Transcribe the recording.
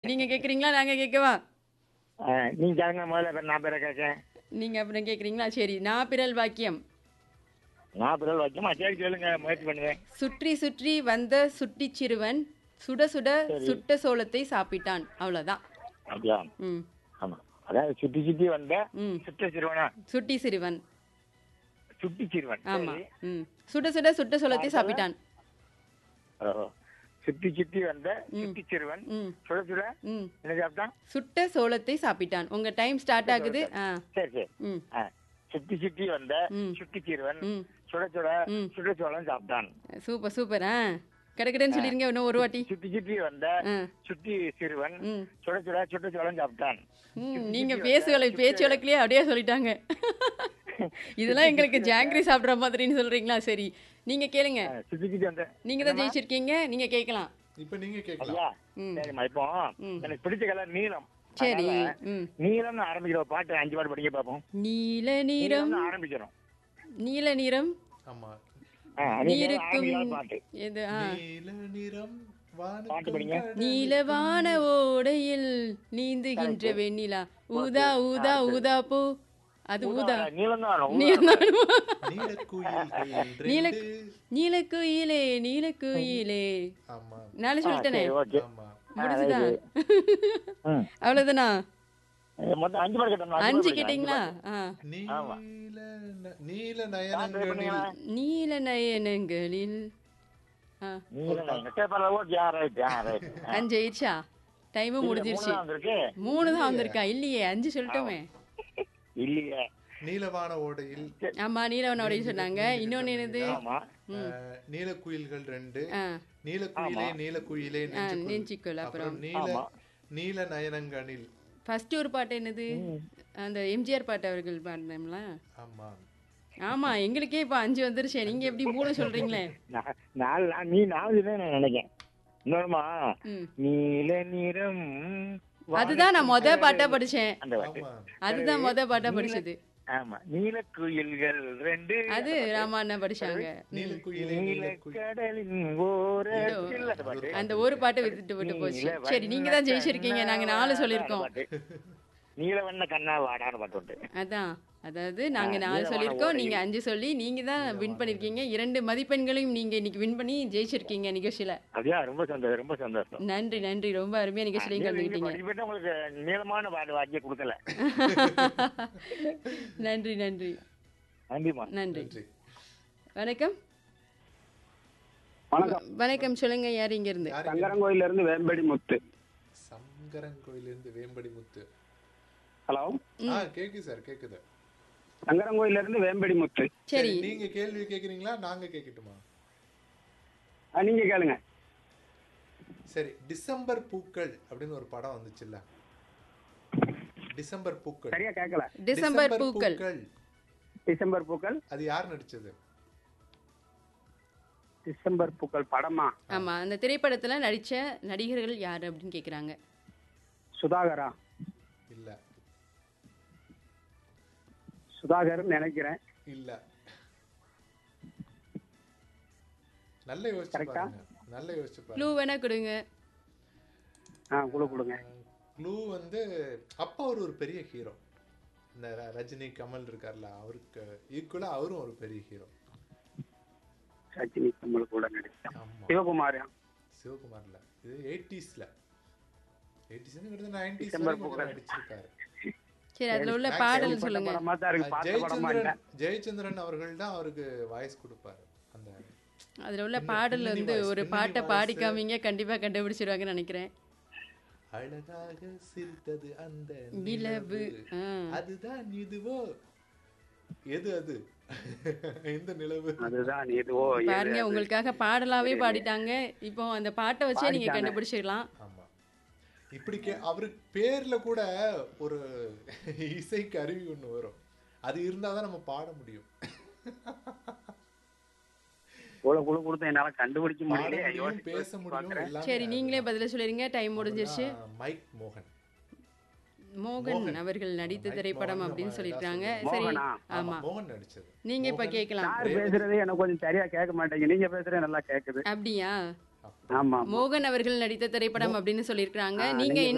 நீங்க கேக்குறீங்களா நாங்க கேட்கவா ஆ, நீங்க கேளுங்க முதல்ல அப்புறம் நான் பேரை கேட்கேன் நீங்க அப்புறம் கேக்குறீங்களா சரி நான் பிறல் வாக்கியம் நான் பிறகு வைக்கமா சரி கேளுங்க முயற்சி பண்ணுவேன் சுற்றி சுற்றி வந்த சுட்டி சிறுவன் சுட சுட சுட்ட சோளத்தை சாப்பிட்டான் அவ்வளவுதான் அப்படியா ம் ஆமா அதாவது சுத்தி சுத்தி வந்த ம் சுத்த சிறுவனா சுட்டி சிறுவன் சுட்டி சிறுவன் ஆமா சரி. ம் சுட சுட சுட்ட சோளத்தை சாப்பிட்டான் ஓ. சுத்தி சுத்தி வந்த சுத்தி சிறுவன் ம் சுட சுட ம் என்ன சாப்பிட்டான் சுட்ட சோளத்தை சாப்பிட்டான் உங்க டைம் ஸ்டார்ட் ஆகுது ஆ சரி சரி ம் ஆ. சுத்தி சுத்தி வந்த ம். சுட்டி சிறுவன் ம் சுட சுட ம். சுட சோளம் சாப்பிட்டான் சூப்பர் சூப்பர் ஆ கிடக்கிடன்னு சொல்லிருங்க இன்னும் ஒரு வாட்டி சுத்தி சுத்தி வந்த ஆ சுட்டி சிறுவன் ம் சுட சுட சுட்ட சோளம் சாப்பிட்டான் ம், நீங்க பேசுவலை பேச்சு வழக்குலயே அப்படியே சொல்லிட்டாங்க இதெல்லாம் எங்களுக்கு ஜாங்கிரி சாப்பிடுற மாதிரின்னு சொல்றீங்களா சரி நீங்க கேளுங்க ஆ, சுத்தி சுத்தி வந்த நீங்க தான் ஜெயிச்சிருக்கீங்க நீங்க கேட்கலாம் இப்ப நீங்க கேட்கலாம் ஐயா ம். சரிம்மா இப்போ ம். எனக்கு பிடிச்ச கலர் நீலம் சரி அதனால ம் நீலம்னு ஆரம்பிக்கிற ஒரு பாட்டு அஞ்சு பாட்டு படிக்க பார்ப்போம் நீல நீரம் நீலம்னு ஆரம்பிக்கிறோம் நீல நிறம் ஆமா ஆ, நீல நீருக்கும் ஆரம்பிக்கிற பாட்டு எது ஆ நீல நிறம் பாட்டு படிங்க. வானுக்கும் நீலவான ஓடையில் நீந்துகின்ற வெண்ணிலா ஊதா ஊதா ஊதா பூ அது ஊதா நீலம் தான் வரும் நீலக்குயில்கள் நீல ரெண்டு. நீலக்குயிலே நீலக்குயிலே ஆமா நாளை சொல்லிட்டேனே ஓகே ஆமா முடிஞ்சுதா ம். அவ்வளவுதானா மொத்தம் அஞ்சு பாட்டு கேட்டோம் அஞ்சு கேட்டீங்களா ஆ நீல ந- நீல நயனங்களில் நீல நயனங்களில் ஆ நீலம் ஓகே ரைட் ஆ ரைட் அஞ்சு ஆயிடுச்சா டைமும் முடிஞ்சிருச்சு வந்திருக்கு மூணு தான் வந்திருக்கா இல்லையே அஞ்சு சொல்லிட்டோமே இல்லையே நீலவான ஓடையில் ஆமா நீலவனோடைய சொன்னாங்க இன்னொன்னு என்னது ஆமா அஹ், நீலக்குயில்கள் ரெண்டு ஆ நீலக்குயிலே நீலக்குயிலே ஆ, நெஞ்சுக்குள். நெஞ்சுக்குள் அப்புறம் அப்புறம் நீல நீல நயனங்களில் ஃபர்ஸ்ட் ஒரு பாட்டு என்னது அந்த எம்ஜிஆர் பாட்டு அவர்கள் பாடினோம்ல ஆமா ஆமா எங்களுக்கே இப்ப அஞ்சு வந்துருச்சு நீங்க எப்படி மூணு சொல்றீங்களே நான் நாலு நான் நீ நாலு தான் நான் நினைக்கிறேன் இன்னொருமா ம் நீல நிறம் அதுதான் நான் மொத பாட்டா படிச்சேன் அந்த பாட்டு ஆமா அதுதான் மொத பாட்டா படிச்சது ஆமா நீலக்குயில்கள் ரெண்டு அது ராமா அண்ணா படிச்சாங்க நீலக்குயிலே நீலக்குயில் நீலக்கடலின் ஓரத்தில் அந்த பாட்டு அந்த ஒரு பாட்டை விட்டுட்டு விட்டு போச்சு சரி நீங்க தான் ஜெயிச்சிருக்கீங்க நாங்க நாலு சொல்லியிருக்கோம் நீலவண்ண கண்ணா வாடான்னு பாட்டு உண்டு அதான் அதாவது நாங்க நாலு சொல்லியிருக்கோம் நீங்க அஞ்சு சொல்லி நீங்க தான் வின் பண்ணிருக்கீங்க இரண்டு மதிப்பெண்களையும் நீங்க இன்னைக்கு வின் பண்ணி ஜெயிச்சிருக்கீங்க நிகழ்ச்சியில அப்படியா ரொம்ப சந்தோஷம் ரொம்ப சந்தோஷம் நன்றி நன்றி ரொம்ப அருமையா நிகழ்ச்சியில கலந்துக்கிட்டீங்க பார்ட்டிசிபேட் உங்களுக்கு நீளமான பாட்டு வாக்கிய கொடுக்கல நன்றி நன்றி நன்றிமா நன்றி நன்றி வணக்கம் வணக்கம் வணக்கம் சொல்லுங்க யார் இங்க இருந்து யாரு சங்கரங்கோயில இருந்து வேம்படி முத்து சங்கரன்கோயிலிருந்து வேம்படி முத்து ஹலோ ஆ கேக்குது சார் கேக்குது சங்கரங்கோயில இருந்து வேம்படி முத்து சரி நீங்க கேள்வி கேக்குறீங்களா நாங்க கேக்கட்டுமா ஆ, நீங்க கேளுங்க சரி டிசம்பர் பூக்கள் அப்படின்னு ஒரு படம் வந்துச்சுல்ல டிசம்பர் பூக்கள் சரியா கேட்கல டிசம்பர் பூக்கள் டிசம்பர் பூக்கள் அது யார் நடிச்சது டிசம்பர் பூக்கள் படமா ஆமா அந்த திரைப்படத்துல நடிச்ச நடிகர்கள் யாரு அப்படின்னு கேக்குறாங்க சுதாகரா இல்ல சுதாகர் நினைக்கிறேன் இல்ல நல்ல யோசிச்சு Correct ஆ? பாருங்க நல்ல யோசிச்சு க்ளூ பாருங்க வேணா கொடுங்க ஆ குழு கொடுங்க க்ளூ வந்து அப்ப அவர் ஒரு பெரிய ஹீரோ இந்த ர- ரஜினி கமல் இருக்கார்ல அவருக்கு ஈக்குவலா அவரும் ஒரு பெரிய ஹீரோ ரஜினி கமல் கூட நடிச்சேன் ஆமா சிவகுமார் சிவகுமார்ல இது எயிட்டிஸ்ல எயிட்டிஸ் கிட்டத்தட்ட நைன்டிஸ் டிசம்பர் வரைக்கும் பூக்கள். நடிச்சிருக்காரு சரி அதுல உள்ள பாடல் சொல்லுங்க படமா தான் இருக்கு பார்த்த படமா இல்ல ஜெயச்சந்திரன் ஜெயச்சந்திரன் அவர்கள் தான் அவருக்கு வாய்ஸ் கொடுப்பாரு அந்த அதுல உள்ள பின்ன- பாடல் பின்னணி வந்து voice, ஒரு பின்னணி பாட்டை voice. பாடி காமிங்க கண்டிப்பா கண்டுபிடிச்சிருவாங்கன்னு நினைக்கிறேன் அழகாக சிரித்தது அந்த நிலவு ஆ. அதுதான் இதுவோ எது அது இந்த நிலவு அதுதான் இதுவோ இது பாருங்க அது. உங்களுக்காக பாடலாவே பாடிட்டாங்க இப்போ அந்த பாட்டை வச்சே நீங்க பாடிட்டாங்க. கண்டுபிடிச்சிடலாம் ஆமா இப்படி கே அவரு பேர்ல கூட ஒரு இசை கருவி ஒண்ணு வரும் அது இருந்தாதான் நம்ம பாட முடியும் இவ்வளவு குழு கொடுத்து என்னால கண்டுபிடிக்க பாட முடியல முடியும் யோசிச்சு பேச யோசிச்சு முடியும் பார்க்கிறேன். எல்லாமே சரி அது. நீங்களே பதில சொல்லிருங்க டைம் முடிஞ்சிருச்சு அவர்தான் மைக் மோகன் மோகன் மோகன். அவர்கள் நடித்த மைக் திரைப்படம் மோகன் அப்படின்னு நம்ம சொல்லிருக்காங்க எல்லாம் சரி மோகனா? ஆமா மோகன் நடிச்சது நீங்க இப்ப மோகன். கேட்கலாம் யார் பேசுறது எனக்கு கொஞ்சம் சரியா கேட்க மாட்டேங்க நீங்க பேசுறது நல்லா கேக்குது அப்படியா ஆமா மோகன் அவர்கள் நடித்த திரைப்படம் அப்படின்னு சொல்லியிருக்காங்க ஆ, நீங்க நீங்க